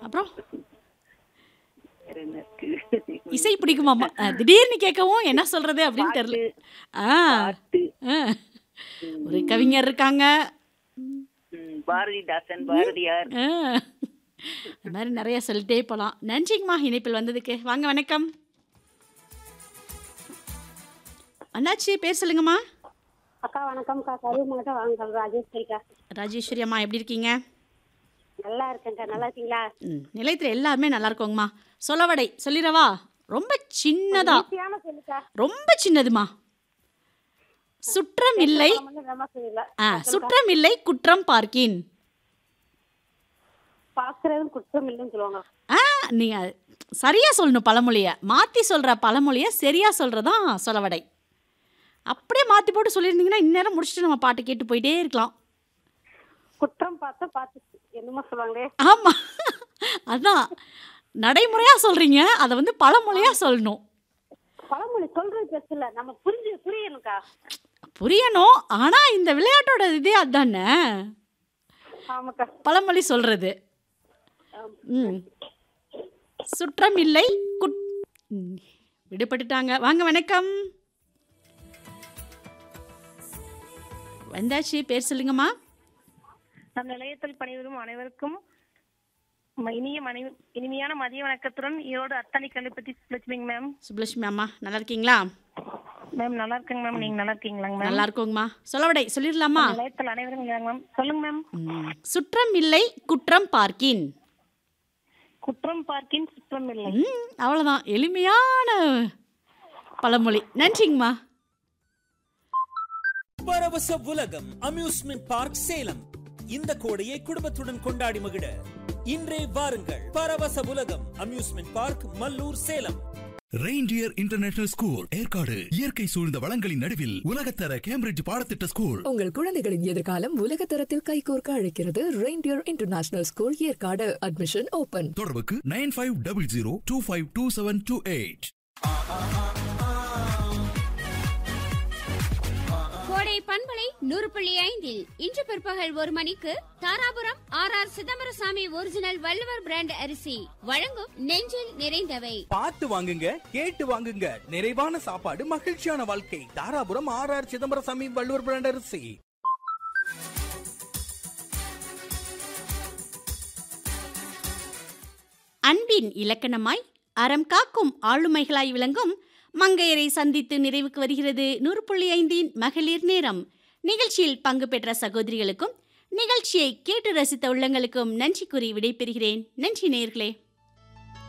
அப்புறம் வேற என்ன இருக்கு இசை பிடிக்குமாமா அஹ், திடீர்னு கேட்கவும் என்ன சொல்றது அப்படின்னு தெரியல ஆ பாட்டு ஆ. ஒரு கவிஞர் இருக்காங்க ம், பாரதிதாசன் பாரதியார் ஆ. அது மாதிரி நிறைய சொல்லிட்டே போகலாம் நன்றிங்கம்மா இணைப்பில் வந்ததுக்கு வாங்க வணக்கம் அண்ணாச்சி பேர் சொல்லுங்கம்மா அக்கா வணக்கம்க்கா கரூர் மாவட்டம் வாங்க ராஜேஸ்வரிக்கா ராஜேஸ்வரி அம்மா எப்படி இருக்கீங்க நல்லா இருக்கேன்க்கா நல்லா இருக்கீங்களா ம் நிலையத்தில் எல்லாருமே நல்லா இருக்கோங்கம்மா சொலவடை சொல்லிடவா ரொம்ப சின்னதா ஈஸியான சொல்லுக்கா ரொம்ப சின்னதுமா சுற்றம் இல்லை ரொம்ப சொல்லல ஆ சுற்றம் இல்லை குற்றம் பார்க்கின் பாக்குறதும் குற்றம் இல்லைன்னு சொல்லுவாங்க ஆ நீங்கள் சரியாக சொல்லணும் பழமொழியை மாற்றி சொல்கிற பழமொழியை சரியாக சொல்கிறதான் சொலவடை அப்படியே மாற்றி போட்டு சொல்லியிருந்தீங்கன்னா இந்நேரம் முடிச்சுட்டு நம்ம பாட்டு கேட்டு போயிட்டே இருக்கலாம் குற்றம் பார்த்தா பார்த்து என்னமோ சொல்லுவாங்களே ஆமாம் அதான் நடைமுறையாக சொல்கிறீங்க அதை வந்து பழமொழியாக சொல்லணும் பழமொழி சொல்றது பெருசு இல்ல நம்ம புரிஞ்சு புரியணும்க்கா புரியணும் ஆனால் இந்த விளையாட்டோட இதே அதானே ஆமாக்கா பழமொழி சொல்கிறது ம் சுற்றம் இல்லை குட் ம், விடுபட்டுட்டாங்க வாங்க வணக்கம் வந்தாச்சு பேர் சொல்லுங்கம்மா நம் நிலையத்தில் பணிபுரியும் அனைவருக்கும் ம- இனிய மணி இனிமையான மதிய வணக்கத்துடன் ஈரோடு அத்தனை கல்விப்பத்தி லட்சுமிங்க மேம் சுப்லட்சுமி அம்மா நல்லா இருக்கீங்களா மேம் நல்லா இருக்கேங்க மேம் நீங்க நல்லா இருக்கீங்களாங்க மேம் நல்லா இருக்கோங்கம்மா சொல்லவடை சொல்லிடலாமா நிலையத்தில் அனைவரும் இருக்காங்க மேம் சொல்லுங்க மேம் ம், சுற்றம் இல்லை குற்றம் பார்க்கின் குற்றம் பார்க்கின் சுற்றம் இல்லை ம் அவ்வளோதான் எளிமையான பழமொழி நன்றிங்கம்மா பரவச உலகம் அம்யூஸ்மெண்ட் பார்க் சேலம் இந்த கோடையை குடும்பத்துடன் கொண்டாடி மகிழ இன்றே வாருங்கள் பரவச உலகம் amusement park Mallur Salem reindeer international school Yercaud இயற்கை சூழ்ந்த வளங்களின் நடுவில் உலகத்தர கேம்பிரிட்ஜ் பாடத்திட்ட ஸ்கூல் உங்கள் குழந்தைகளின் எதிர்காலம் உலக தரத்தில் கைகோர்க்க அழைக்கிறது reindeer international school Yercaud admission open தொடர்புக்கு nine five double zero two five two seven two eight கோடை பண்பலை நூறு புள்ளி ஐந்தில் இன்று பிற்பகல் ஒரு மணிக்கு Dharapuram R R Chidambarasamy original Valluvar brand அரிசி வழங்கும் நெஞ்சில் நிறைந்தவை பார்த்து வாங்குங்க கேட்டு வாங்குங்க நிறைவான சாப்பாடு மகிழ்ச்சியான வாழ்க்கை Dharapuram R R Chidambarasamy Valluvar brand அரிசி அன்பின் இலக்கணமாய் அறம் காக்கும் ஆளுமைகளாய் விளங்கும் மங்கையரை சந்தித்து நிறைவுக்கு வருகிறது நூறு புள்ளி ஐந்தின் மகளிர் நேரம் நிகழ்ச்சியில் பங்கு பெற்ற சகோதரிகளுக்கும் நிகழ்ச்சியை கேட்டு ரசித்த உள்ளங்களுக்கும் நன்றி கூறி விடைபெறுகிறேன் நன்றி நேயர்களே